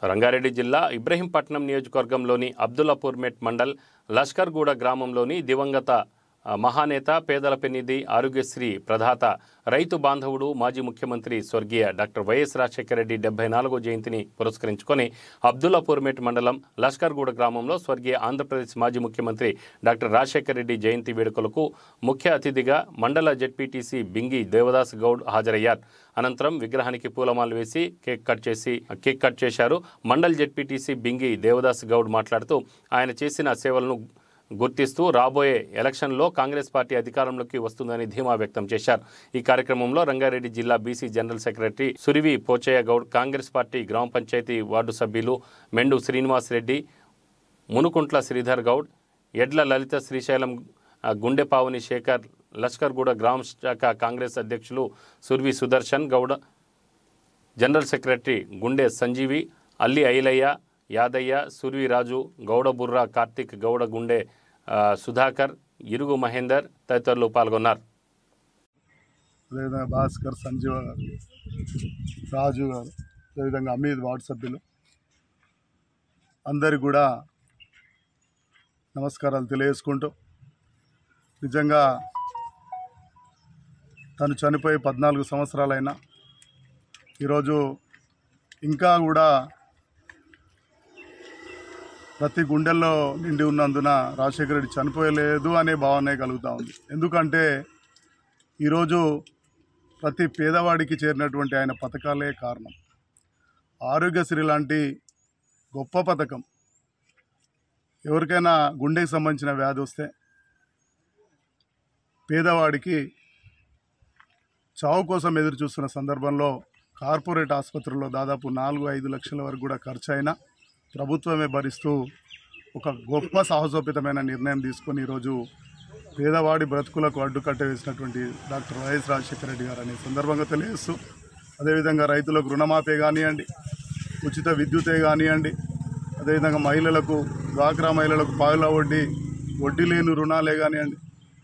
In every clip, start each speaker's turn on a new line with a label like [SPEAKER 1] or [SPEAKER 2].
[SPEAKER 1] రంగారెడ్డి జిల్లా ఇబ్రహీంపట్నం నియోజకవర్గంలోని అబ్దుల్లాపూర్మెట్ మండల్ లష్కర్గూడ గ్రామంలోని దివంగత ఆ, మహానేత పేదల పెన్నిధి ఆరోగ్యశ్రీ ప్రదాత రైతు బాంధవుడు మాజీ ముఖ్యమంత్రి స్వర్గీయ డాక్టర్ వైఎస్ రాజశేఖర రెడ్డి డెబ్బై నాలుగో జయంతిని పురస్కరించుకొని అబ్దుల్లాపూర్మెట్ మండలం లష్కర్గూడ గ్రామంలో స్వర్గీయ ఆంధ్రప్రదేశ్ మాజీ ముఖ్యమంత్రి డాక్టర్ రాజశేఖర రెడ్డి జయంతి వేడుకలకు ముఖ్య అతిథిగా మండల జెడ్పీటీసీ బింగి దేవదాస్ గౌడ్ హాజరయ్యారు అనంతరం విగ్రహానికి పూలమాలలు వేసి కేక్ కట్ చేసి కేక్ కట్ చేశారు మండల్ జెడ్పీటీసీ బింగి దేవదాస్ గౌడ్ మాట్లాడుతూ ఆయన చేసిన సేవలను గుర్తిస్తూ రాబోయే ఎలక్షన్లో కాంగ్రెస్ పార్టీ అధికారంలోకి వస్తుందని ధీమా వ్యక్తం చేశారు ఈ కార్యక్రమంలో రంగారెడ్డి జిల్లా BC general secretary Survi Pochaiah Goud Congress party గ్రామ పంచాయతీ వార్డు సభ్యులు మెండు శ్రీనివాస్ రెడ్డి మునుకుంట్ల శ్రీధర్ గౌడ్ ఎడ్ల లలిత శ్రీశైలం ఆ, గుండెపావుని శేఖర్ లష్కర్గూడ గ్రామ శాఖ కాంగ్రెస్ అధ్యక్షులు సుర్వి సుదర్శన్ గౌడ్ జనరల్ సెక్రటరీ గుండె సంజీవి అల్లి ఐలయ్య యాదయ్య సుర్వి రాజు గౌడ బుర్రా కార్తిక్ గౌడ గుండె ఆ, సుధాకర్ ఇరుగు మహేందర్ తదితరులు పాల్గొన్నారు
[SPEAKER 2] అదేవిధంగా భాస్కర్ సంజీవ గారు రాజు గారు అదేవిధంగా అమీద్ వార్డు సభ్యులు అందరికి కూడా నమస్కారాలు తెలియజేసుకుంటూ నిజంగా తను చనిపోయి పద్నాలుగు సంవత్సరాలైనా ఈరోజు ఇంకా కూడా ప్రతి గుండెల్లో నిండి ఉన్నందున రాజశేఖర రెడ్డి చనిపోయలేదు అనే భావనే కలుగుతూ ఉంది ఎందుకంటే ఈరోజు ప్రతి పేదవాడికి చేరినటువంటి ఆయన పథకాలే కారణం ఆరోగ్యశ్రీ లాంటి గొప్ప పథకం ఎవరికైనా గుండెకి సంబంధించిన వ్యాధి వస్తే పేదవాడికి చావు కోసం ఎదురు చూస్తున్న సందర్భంలో కార్పొరేట్ ఆసుపత్రుల్లో దాదాపు నాలుగు ఐదు లక్షల వరకు కూడా ఖర్చు అయినా ప్రభుత్వమే భరిస్తూ ఒక గొప్ప సాహసోపేతమైన నిర్ణయం తీసుకొని ఈరోజు పేదవాడి బ్రతుకులకు అడ్డుకట్ట వేసినటువంటి డాక్టర్ వైఎస్ రాజశేఖర రెడ్డి గారు అనే సందర్భంగా తెలియజేస్తూ అదేవిధంగా రైతులకు రుణమాఫీ కానివ్వండి ఉచిత విద్యుతే కానివ్వండి అదేవిధంగా మహిళలకు డ్వాక్రా మహిళలకు పావుల వడ్డీ వడ్డీ లేని రుణాలే కానివ్వండి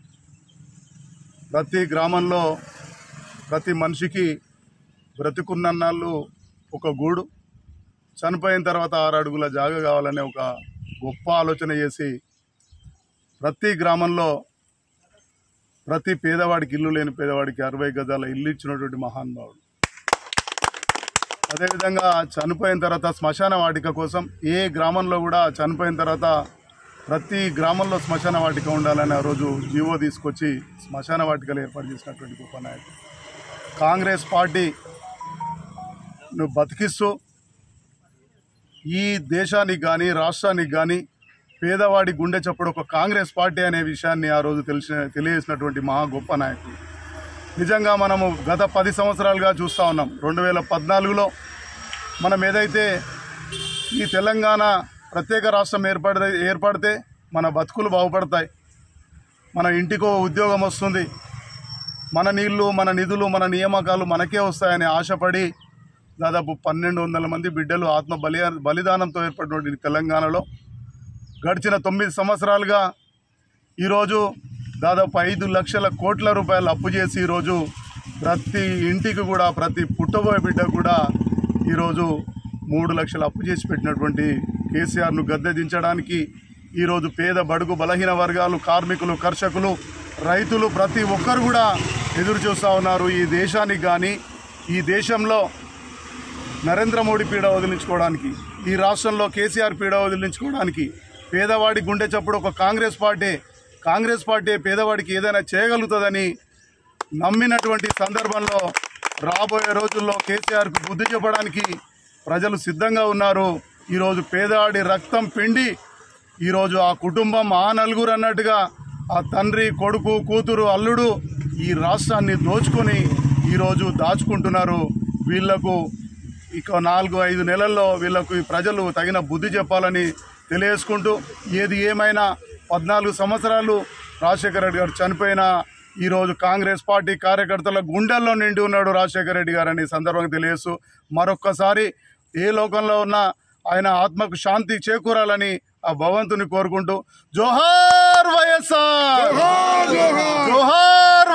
[SPEAKER 2] ప్రతి గ్రామంలో ప్రతి మనిషికి బ్రతికున్నన్నాళ్ళు ఒక గూడు చనిపోయిన తర్వాత ఆరు అడుగుల జాగ కావాలనే ఒక గొప్ప ఆలోచన చేసి ప్రతి గ్రామంలో ప్రతి పేదవాడికి ఇల్లు లేని పేదవాడికి అరవై గజాల ఇల్లు ఇచ్చినటువంటి మహానుభావుడు అదేవిధంగా చనిపోయిన తర్వాత శ్మశాన వాటిక కోసం ఏ గ్రామంలో కూడా చనిపోయిన తర్వాత ప్రతి గ్రామంలో శ్మశాన వాటిక ఉండాలని ఆ రోజు జీవో తీసుకొచ్చి శ్మశాన వాటికలు ఏర్పాటు చేసినటువంటి గొప్ప నాయకుడు కాంగ్రెస్ పార్టీ నువ్వు బతికిస్తూ ఈ దేశానికి కానీ రాష్ట్రానికి కానీ పేదవాడి గుండె చప్పుడు ఒక కాంగ్రెస్ పార్టీ అనే విషయాన్ని ఆ రోజు తెలిసిన తెలియజేసినటువంటి మహా గొప్ప నాయకుడు నిజంగా మనము గత పది సంవత్సరాలుగా చూస్తూ ఉన్నాం రెండు వేల పద్నాలుగులో మనం ఏదైతే ఈ తెలంగాణ ప్రత్యేక రాష్ట్రం ఏర్పడితే ఏర్పడితే మన బతుకులు బాగుపడతాయి మన ఇంటికో ఉద్యోగం వస్తుంది మన నీళ్లు మన నిధులు మన నియామకాలు మనకే వస్తాయని ఆశపడి దాదాపు పన్నెండు వందల మంది బిడ్డలు ఆత్మ బలి బలిదానంతో ఏర్పడినటువంటి తెలంగాణలో గడిచిన తొమ్మిది సంవత్సరాలుగా ఈరోజు దాదాపు ఐదు లక్షల కోట్ల రూపాయలు అప్పు చేసి ఈరోజు ప్రతి ఇంటికి కూడా ప్రతి పుట్టబోయే బిడ్డ కూడా ఈరోజు మూడు లక్షలు అప్పు చేసి పెట్టినటువంటి కేసీఆర్ను గద్దె దించడానికి ఈరోజు పేద బడుగు బలహీన వర్గాలు కార్మికులు కర్షకులు రైతులు ప్రతి ఒక్కరు కూడా ఎదురు చూస్తూ ఉన్నారు ఈ దేశానికి కానీ ఈ దేశంలో నరేంద్ర మోడీ పీడ వదిలించుకోవడానికి ఈ రాష్ట్రంలో కేసీఆర్ పీడ వదిలించుకోవడానికి పేదవాడి గుండె చప్పుడు ఒక కాంగ్రెస్ పార్టీ కాంగ్రెస్ పార్టీ పేదవాడికి ఏదైనా చేయగలుగుతుందని నమ్మినటువంటి సందర్భంలో రాబోయే రోజుల్లో కేసీఆర్కు బుద్ధి చెప్పడానికి ప్రజలు సిద్ధంగా ఉన్నారు ఈరోజు పేదవాడి రక్తం పిండి ఈరోజు ఆ కుటుంబం ఆ నలుగురు అన్నట్టుగా ఆ తండ్రి కొడుకు కూతురు అల్లుడు ఈ రాష్ట్రాన్ని దోచుకొని ఈరోజు దాచుకుంటున్నారు వీళ్లకు ఇక నాలుగు ఐదు నెలల్లో వీళ్ళకు ఈ ప్రజలు తగిన బుద్ధి చెప్పాలని తెలియజేసుకుంటూ ఏది ఏమైనా పద్నాలుగు సంవత్సరాలు రాజశేఖర రెడ్డి గారు చనిపోయిన ఈరోజు కాంగ్రెస్ పార్టీ కార్యకర్తల గుండెల్లో నిండి ఉన్నాడు రాజశేఖర రెడ్డి గారు అని సందర్భంగా తెలియజేస్తూ మరొక్కసారి ఏ లోకంలో ఉన్నా ఆయన ఆత్మకు శాంతి చేకూరాలని ఆ భగవంతుని కోరుకుంటూ జోహార్ వైఎస్ఆర్ జోహార్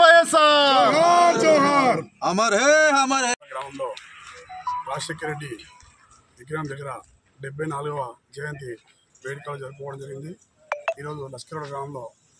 [SPEAKER 2] వైఎస్ఆర్
[SPEAKER 3] अमर है अमर है
[SPEAKER 2] గ్రామంలో రాజశేఖర రెడ్డి
[SPEAKER 3] విగ్రహం దగ్గర డెబ్బై నాలుగవ జయంతి వేడుకలు జరుపుకోవడం జరిగింది ఈరోజు లష్కరోడ గ్రామంలో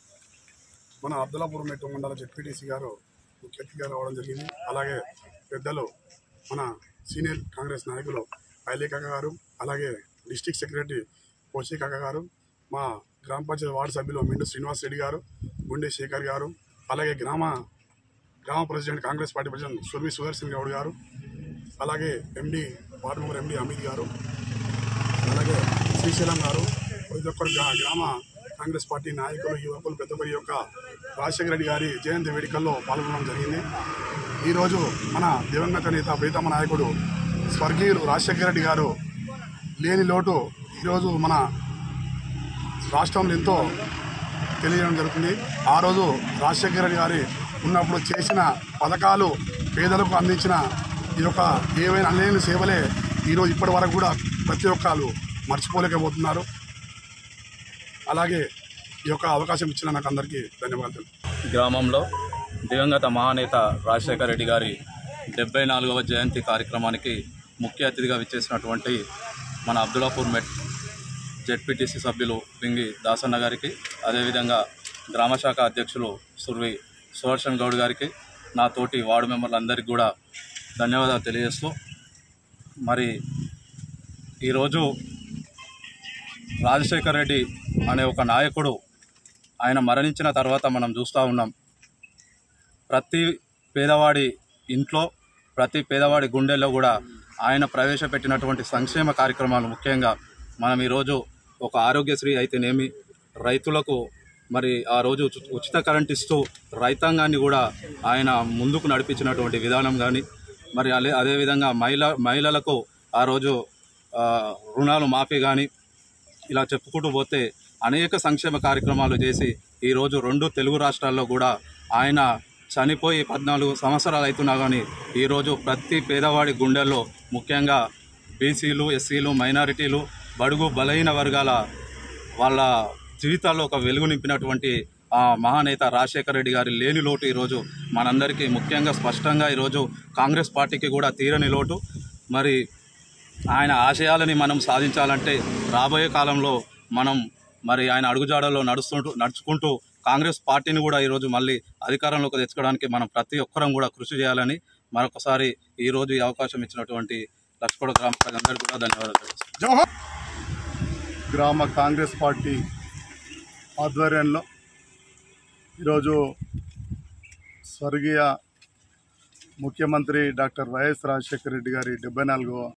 [SPEAKER 3] మన అబ్దుల్లాపూర్ మెట్టు మండల జెడ్పీటీసీ గారు ముఖ్య అతిథిగా రావడం జరిగింది అలాగే పెద్దలు మన సీనియర్ కాంగ్రెస్ నాయకులు పైలే కాక గారు అలాగే డిస్టిక్ సెక్రటరీ కోచి కాక గారు మా గ్రామ పంచాయతీ వార్డు సభ్యులు మెండు శ్రీనివాస్ రెడ్డి గారు గుండె శేఖర్ గారు అలాగే గ్రామ గ్రామ president Congress party president Survi Sudarshan Goud garu అలాగే MD ward member MD Amit garu అలాగే శ్రీశైలం గారు ప్రతి ఒక్కరు గ్రా- గ్రామ కాంగ్రెస్ పార్టీ నాయకులు యువకులు పెద్ద ఒక్కరి యొక్క రాజశేఖర రెడ్డి గారి జయంతి వేడుకల్లో పాల్గొనడం జరిగింది ఈరోజు మన దివంగత నేత ప్రీతమ నాయకుడు స్వర్గీయులు రాజశేఖర రెడ్డి గారు లేని లోటు ఈరోజు మన రాష్ట్రంలో ఎంతో తెలియజేయడం జరుగుతుంది ఆ రోజు రాజశేఖర రెడ్డి గారి ఉన్నప్పుడు చేసిన పథకాలు పేదలకు అందించిన ఈ యొక్క ఏవైనా అన్నేని సేవలే ఈరోజు ఇప్పటి వరకు కూడా ప్రతి ఒక్కరు మర్చిపోలేకపోతున్నారు అలాగే ఈ యొక్క అవకాశం ఇచ్చిన నాకు అందరికీ ధన్యవాదాలు
[SPEAKER 4] గ్రామంలో దివంగత మహానేత రాజశేఖర రెడ్డి గారి డెబ్బై నాలుగవ జయంతి కార్యక్రమానికి ముఖ్య అతిథిగా విచ్చేసినటువంటి మన అబ్దుల్లాపూర్ మెట్ జెడ్పీటీసీ సభ్యులు పింగి దాసన్న గారికి అదేవిధంగా గ్రామశాఖ అధ్యక్షులు సుర్వి సుదర్శన్ గౌడ్ గారికి నా తోటి వార్డు మెంబర్లందరికీ కూడా ధన్యవాదాలు తెలియజేస్తూ మరి ఈరోజు రాజశేఖర రెడ్డి అనే ఒక నాయకుడు ఆయన మరణించిన తర్వాత మనం చూస్తూ ఉన్నాం ప్రతి పేదవాడి ఇంట్లో ప్రతి పేదవాడి గుండెల్లో కూడా ఆయన ప్రవేశపెట్టినటువంటి సంక్షేమ కార్యక్రమాలు ముఖ్యంగా మనం ఈరోజు ఒక ఆరోగ్యశ్రీ అయితేనేమి రైతులకు మరి ఆ రోజు ఉచి- ఉచిత కరెంట్ ఇస్తూ రైతాంగాన్ని కూడా ఆయన ముందుకు నడిపించినటువంటి విధానం కానీ మరి అదే అదేవిధంగా మహిళ మహిళలకు ఆ రోజు ఆ, రుణాలు మాఫీ కానీ ఇలా చెప్పుకుంటూ పోతే అనేక సంక్షేమ కార్యక్రమాలు చేసి ఈరోజు రెండు తెలుగు రాష్ట్రాల్లో కూడా ఆయన చనిపోయి పద్నాలుగు సంవత్సరాలు అవుతున్నా కానీ ఈరోజు ప్రతి పేదవాడి గుండెల్లో ముఖ్యంగా బీసీలు ఎస్సీలు మైనారిటీలు బడుగు బలహీన వర్గాల వాళ్ళ జీవితాల్లో ఒక వెలుగు నింపినటువంటి ఆ మహానేత రాజశేఖర రెడ్డి గారి లేని లోటు ఈరోజు మనందరికీ ముఖ్యంగా స్పష్టంగా ఈరోజు కాంగ్రెస్ పార్టీకి కూడా తీరని లోటు మరి ఆయన ఆశయాలని మనం సాధించాలంటే రాబోయే కాలంలో మనం మరి ఆయన అడుగుజాడలో నడుస్తుంటూ నడుచుకుంటూ కాంగ్రెస్ పార్టీని కూడా ఈరోజు మళ్ళీ అధికారంలోకి తెచ్చుకోవడానికి మనం ప్రతి ఒక్కరం కూడా కృషి చేయాలని మరొకసారి ఈరోజు ఈ అవకాశం ఇచ్చినటువంటి లక్ష్మణ గ్రామ ప్రజలందరికీ కూడా ధన్యవాదాలు తెలుస్తున్నాను.
[SPEAKER 2] గ్రామ కాంగ్రెస్ పార్టీ ఆధ్వర్యంలో ఈరోజు స్వర్గీయ ముఖ్యమంత్రి డాక్టర్ వైఎస్ రాజశేఖర రెడ్డి గారి డెబ్బై నాలుగవ